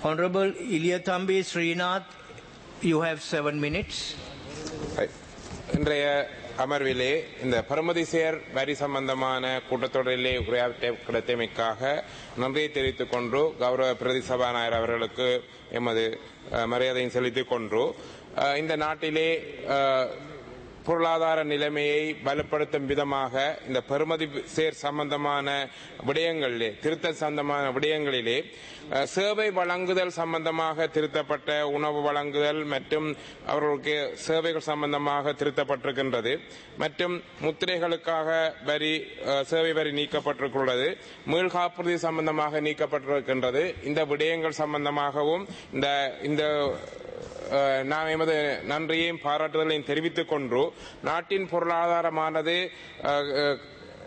Honorable Iliathambi Srinath, you have seven minutes. இன்றைய அமர்விலே இந்த பரமதி சேர் வரி சம்பந்தமான கூட்டத்தொடரிலே உரையாற்ற கிடைத்தமைக்காக நன்றியை தெரிவித்துக் கொண்டு கௌரவ பிரதி சபாநாயகர் அவர்களுக்கு எமது அஹ், மரியாதையை செலுத்திக் கொண்டு அஹ், இந்த நாட்டிலே அஹ், பொருளாதார நிலைமையை பலப்படுத்தும் விதமாக இந்த பெறுமதி சேர் சம்பந்தமான விடயங்களிலே திருத்த சம்பந்தமான விடயங்களிலே அஹ், சேவை வழங்குதல் சம்பந்தமாக திருத்தப்பட்ட உணவு வழங்குதல் மற்றும் அவர்களுக்கு சேவைகள் சம்பந்தமாக திருத்தப்பட்டிருக்கின்றது மற்றும் முத்திரைகளுக்காக வரி அஹ், சேவை வரி நீக்கப்பட்டிருக்கிறது மீள் காப்புறுதி சம்பந்தமாக நீக்கப்பட்டிருக்கின்றது இந்த விடயங்கள் சம்பந்தமாகவும் இந்த இந்த அஹ், நாம் எமது நன்றியையும் பாராட்டுதலையும் தெரிவித்துக் கொண்டு நாட்டின் பொருளாதாரமானது அஹ், அஹ்,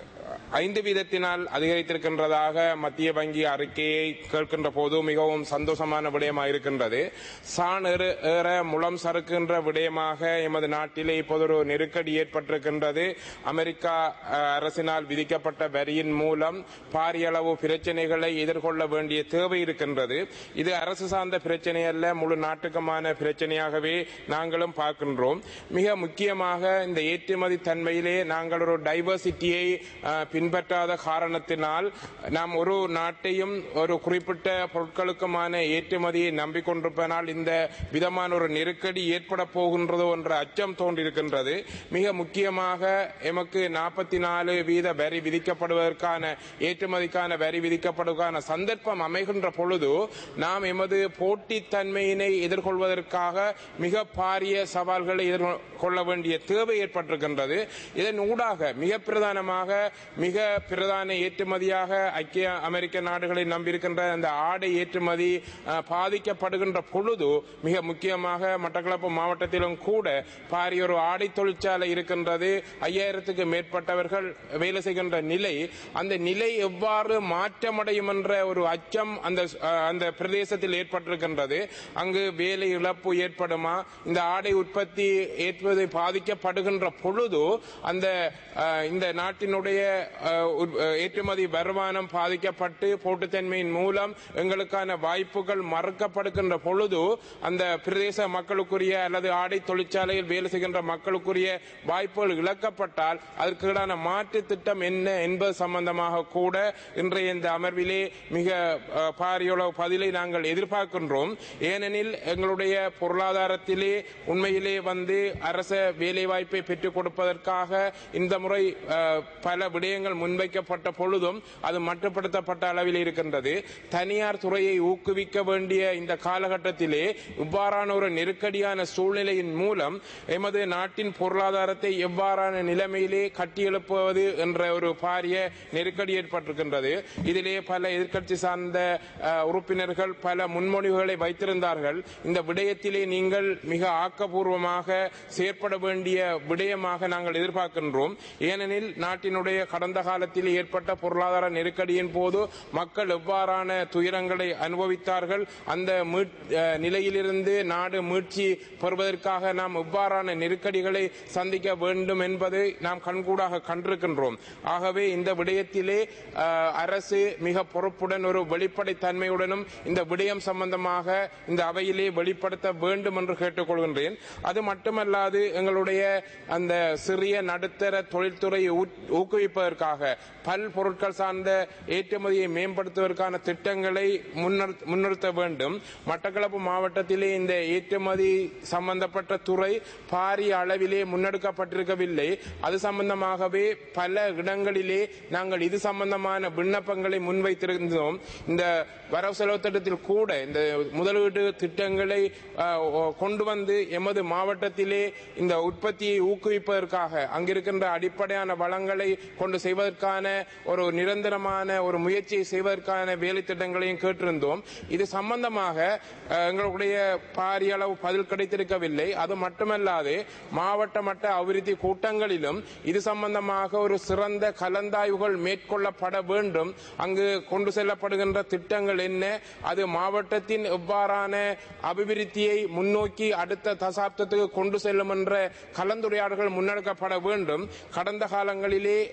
ஐந்து வீதத்தினால் அதிகரித்திருக்கின்றதாக மத்திய வங்கி அறிக்கையை கேட்கின்ற போது மிகவும் சந்தோஷமான விடயமாக இருக்கின்றது சான் ஏறு- ஏற முளம் சறுக்கின்ற விடயமாக எமது நாட்டிலே இப்போது ஒரு நெருக்கடி ஏற்பட்டிருக்கின்றது அமெரிக்கா அஹ், அரசினால் விதிக்கப்பட்ட வரியின் மூலம் பாரிய அளவு பிரச்சனைகளை எதிர்கொள்ள வேண்டிய தேவை இருக்கின்றது இது அரசு சார்ந்த பிரச்சனை அல்ல முழு நாட்டுக்குமான பிரச்சனையாகவே நாங்களும் பார்க்கின்றோம் மிக முக்கியமாக இந்த ஏற்றுமதி தன்மையிலே நாங்கள் ஒரு டைவர்சிட்டியை பின்பற்றாத காரணத்தினால் நாம் ஒரு நாட்டையும் ஒரு குறிப்பிட்ட பொருட்களுக்குமான ஏற்றுமதியை நம்பிக்கொண்டிருப்பதனால் இந்த விதமான ஒரு நெருக்கடி ஏற்பட போகின்றதோ என்ற அச்சம் தோன்றியிருக்கின்றது மிக முக்கியமாக எமக்கு நாற்பத்தி நாலு வீத வரி விதிக்கப்படுவதற்கான ஏற்றுமதிக்கான வரி விதிக்கப்படுவதற்கான சந்தர்ப்பம் அமைகின்ற பொழுது நாம் எமது போட்டித்தன்மையினை எதிர்கொள்வதற்காக மிக பாரிய சவால்களை எதிர்கொள்ள வேண்டிய தேவை ஏற்பட்டிருக்கின்றது இதன் ஊடாக மிக பிரதானமாக மிக பிரதான ஏற்றுமதியாக ஐக்கிய அமெரிக்க நாடுகளை நம்பியிருக்கின்ற அந்த ஆடை ஏற்றுமதி அஹ், பாதிக்கப்படுகின்ற பொழுது மிக முக்கியமாக மட்டக்களப்பு மாவட்டத்திலும் கூட பாரிய ஒரு ஆடை தொழிற்சாலை இருக்கின்றது ஐயாயிரத்துக்கு மேற்பட்டவர்கள் வேலை செய்கின்ற நிலை அந்த நிலை எவ்வாறு மாற்றமடையும் என்ற ஒரு அச்சம் அந்த அஹ், அந்த பிரதேசத்தில் ஏற்பட்டிருக்கின்றது அங்கு வேலை இழப்பு ஏற்படுமா இந்த ஆடை உற்பத்தி ஏற்பது பாதிக்கப்படுகின்ற பொழுது அந்த அஹ், இந்த நாட்டினுடைய அஹ், உற்- அஹ், ஏற்றுமதி வருமானம் பாதிக்கப்பட்டு போட்டுத்தன்மையின் மூலம் எங்களுக்கான வாய்ப்புகள் மறுக்கப்படுகின்ற பொழுது அந்த பிரதேச மக்களுக்குரிய அல்லது ஆடை தொழிற்சாலையில் வேலை செய்கின்ற மக்களுக்குரிய வாய்ப்புகள் இழக்கப்பட்டால் அதற்கான மாற்று திட்டம் என்ன என்பது சம்பந்தமாக கூட இன்றைய இந்த அமர்விலே மிக அஹ், பாரியளவு பதிலை நாங்கள் எதிர்பார்க்கின்றோம் ஏனெனில் எங்களுடைய பொருளாதாரத்திலே உண்மையிலே வந்து அரச வேலைவாய்ப்பை பெற்றுக் கொடுப்பதற்காக இந்த முறை அஹ், பல விடயங்கள் முன்வைக்கப்பட்ட பொழுதும் அது மட்டுப்படுத்தப்பட்ட அளவில் இருக்கின்றது தனியார் துறையை ஊக்குவிக்க வேண்டிய இந்த காலகட்டத்திலே இவ்வாறான ஒரு நெருக்கடியான சூழ்நிலையின் மூலம் எமது நாட்டின் பொருளாதாரத்தை எவ்வாறான நிலைமையிலே கட்டியெழுப்புவது என்ற ஒரு பாரிய நெருக்கடி ஏற்பட்டிருக்கின்றது இதிலே பல எதிர்க்கட்சி சார்ந்த அஹ், உறுப்பினர்கள் பல முன்மொழிவுகளை வைத்திருந்தார்கள் இந்த விடயத்திலே நீங்கள் மிக ஆக்கப்பூர்வமாக செயற்பட வேண்டிய விடயமாக நாங்கள் எதிர்பார்க்கின்றோம் ஏனெனில் நாட்டினுடைய கடந்த காலத்தில் ஏற்பட்ட பொருளாதார நெருக்கடியின் போது மக்கள் எவ்வாறான துயரங்களை அனுபவித்தார்கள் அந்த மீட்- அஹ், நிலையிலிருந்து நாடு மீட்சி பெறுவதற்காக நாம் எவ்வாறான நெருக்கடிகளை சந்திக்க வேண்டும் என்பதை நாம் கண்கூடாக கண்டிருக்கின்றோம் ஆகவே இந்த விடயத்திலே அஹ், அரசு மிக பொறுப்புடன் ஒரு வெளிப்படைத்தன்மையுடனும் இந்த விடயம் சம்பந்தமாக இந்த அவையிலே வெளிப்படுத்த வேண்டும் என்று கேட்டுக்கொள்கின்றேன் அது மட்டுமல்லாது எங்களுடைய அந்த சிறிய நடுத்தர தொழில்துறையை ஊ- ஊக்குவிப்பதற்காக பல் பொருட்கள் சார்ந்த ஏற்றுமதியை மேம்படுத்துவதற்கான திட்டங்களை முன்னிறு- முன்னிறுத்த வேண்டும் மட்டக்களப்பு மாவட்டத்திலே இந்த ஏற்றுமதி சம்பந்தப்பட்ட துறை பாரிய அளவிலே முன்னெடுக்கப்பட்டிருக்கவில்லை அது சம்பந்தமாகவே பல இடங்களிலே நாங்கள் இது சம்பந்தமான விண்ணப்பங்களை முன்வைத்திருந்தோம் இந்த வரவு செலவு திட்டத்தில் கூட இந்த முதலீடு திட்டங்களை அஹ், ஒ- கொண்டு வந்து எமது மாவட்டத்திலே இந்த உற்பத்தியை ஊக்குவிப்பதற்காக அங்கிருக்கின்ற அடிப்படையான வளங்களை கொண்டு செய்வதற்கான ஒரு நிரந்தரமான ஒரு முயற்சியை செய்வதற்கான வேலை திட்டங்களையும் கேட்டிருந்தோம் இது சம்பந்தமாக அஹ், எங்களுடைய பாரிய அளவு பதில் கிடைத்திருக்கவில்லை அது மட்டுமல்லாது மாவட்ட மட்ட அபிவிருத்தி கூட்டங்களிலும் இது சம்பந்தமாக ஒரு சிறந்த கலந்தாய்வுகள் மேற்கொள்ளப்பட வேண்டும் அங்கு கொண்டு செல்லப்படுகின்ற திட்டங்கள் என்ன அது மாவட்டத்தின் எவ்வாறான அபிவிருத்தியை முன்னோக்கி அடுத்த தசாப்தத்துக்கு கொண்டு செல்லும் என்ற கலந்துரையாடல்கள் முன்னெடுக்கப்பட வேண்டும் கடந்த காலங்களிலே அவ்வாறான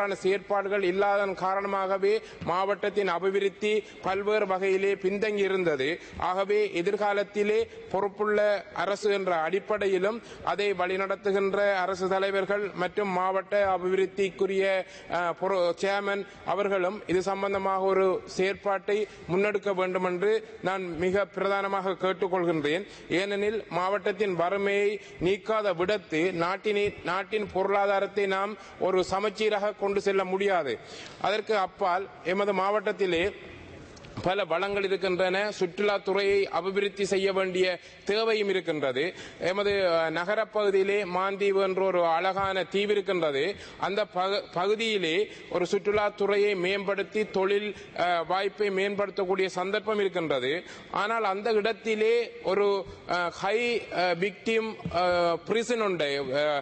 தேவையான செயற்பாடுகள் இல்லாதன் காரணமாகவே மாவட்டத்தின் அபிவிருத்தி பல்வேறு வகையிலே பின்தங்கி இருந்தது ஆகவே எதிர்காலத்திலே பொறுப்புள்ள அரசு என்ற அடிப்படையிலும் அதை வழிநடத்துகின்ற அரசு தலைவர்கள் மற்றும் மாவட்ட அபிவிருத்திக்குரிய அஹ், பொறு- சேர்மன் அவர்களும் இது சம்பந்தமாக ஒரு செயற்பாட்டை முன்னெடுக்க வேண்டும் என்று நான் மிக பிரதானமாக கேட்டுக்கொள்கின்றேன் ஏனெனில் மாவட்டத்தின் வறுமையை நீக்காத விடத்து நாட்டினை நாட்டின் பொருளாதாரத்தை நாம் ஒரு சமச்சீராக கொண்டு செல்ல முடியாது அதற்கு அப்பால் எமது மாவட்டத்திலே பல வளங்கள் இருக்கின்றன சுற்றுலாத்துறையை அபிவிருத்தி செய்ய வேண்டிய தேவையும் இருக்கின்றது எமது அஹ், நகரப் பகுதியிலே மாந்தீவு என்ற ஒரு அழகான தீவு இருக்கின்றது அந்த பகு- பகுதியிலே ஒரு சுற்றுலாத்துறையை மேம்படுத்தி தொழில் அஹ், வாய்ப்பை மேம்படுத்தக்கூடிய சந்தர்ப்பம் இருக்கின்றது ஆனால் அந்த இடத்திலே ஒரு ஹை விக்டிம் பிரிசன் உண்டு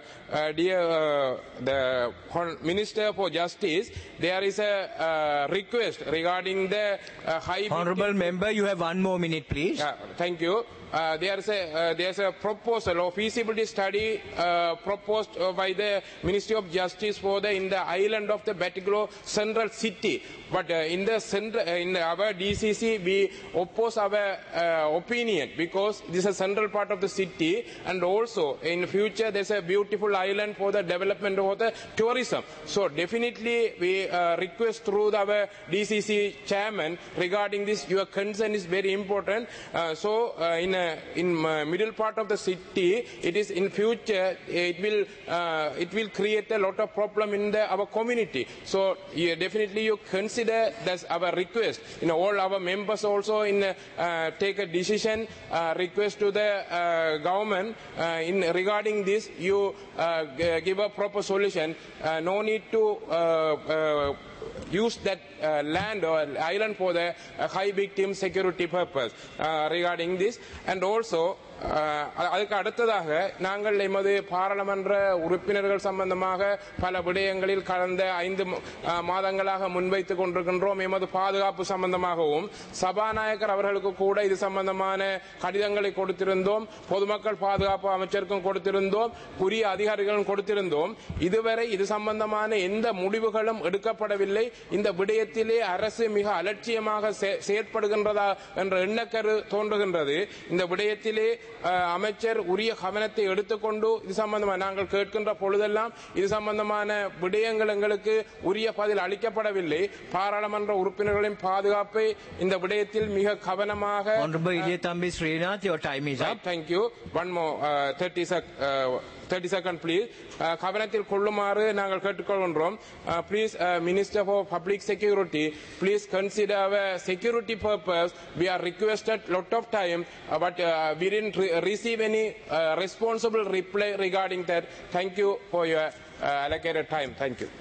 dear the minister for justice there is a request regarding the high Honorable member, you have one more minute, please. Yeah, thank you. Uh, there's a uh, there's a proposal or feasibility study uh, proposed uh, by the Ministry of Justice for the in the island of the Batiglo Central City. But uh, in the central uh, in our DCC we oppose our uh, opinion because this is a central part of the city and also in future there's a beautiful island for the development of the tourism. So definitely we uh, request through the, our DCC chairman regarding this. Your concern is very important. Uh, so uh, in uh, in uh, middle part of the city, it is in future it will uh, it will create a lot of problem in the, our community. So yeah, definitely you consider that's our request. You know all our members also in uh, uh, take a decision uh, request to the uh, government uh, in regarding this. You uh, g- give a proper solution. Uh, no need to. Uh, uh, use that uh, land or island for the uh, high victim security purpose uh, regarding this and also uh, அதுக்கு அடுத்ததாக நாங்கள் எமது பாராளுமன்ற உறுப்பினர்கள் சம்பந்தமாக பல விடயங்களில் கடந்த ஐந்து ம- uh, மாதங்களாக முன்வைத்துக் கொண்டிருக்கின்றோம் எமது பாதுகாப்பு சம்பந்தமாகவும் சபாநாயகர் அவர்களுக்கு கூட இது சம்பந்தமான கடிதங்களை கொடுத்திருந்தோம் பொதுமக்கள் பாதுகாப்பு அமைச்சருக்கும் கொடுத்திருந்தோம் உரிய அதிகாரிகளும் கொடுத்திருந்தோம் இதுவரை இது சம்பந்தமான எந்த முடிவுகளும் எடுக்கப்படவில்லை இந்த விடயத்திலே அரசு மிக அலட்சியமாக செ- செயற்படுகின்றதா என்ற எண்ணக்கரு தோன்றுகின்றது இந்த விடயத்திலே அஹ், அமைச்சர் உரிய கவனத்தை எடுத்துக்கொண்டு இது சம்பந்தமாக நாங்கள் கேட்கின்ற பொழுதெல்லாம் இது சம்பந்தமான விடயங்கள் எங்களுக்கு உரிய பதில் அளிக்கப்படவில்லை பாராளுமன்ற உறுப்பினர்களின் பாதுகாப்பை இந்த விடயத்தில் மிக கவனமாக Honorable Ilyathambi Srinath, your time is up. Right, thank you. One more, uh, 30 sec, uh, 30 second please. Uh, கவனத்தில் கொள்ளுமாறு நாங்கள் கேட்டுக்கொள்கின்றோம் please minister for public security please consider our security purpose we are requested lot of time uh, but uh, we didn't re- receive any uh, responsible reply regarding that thank you for your uh, allocated time thank you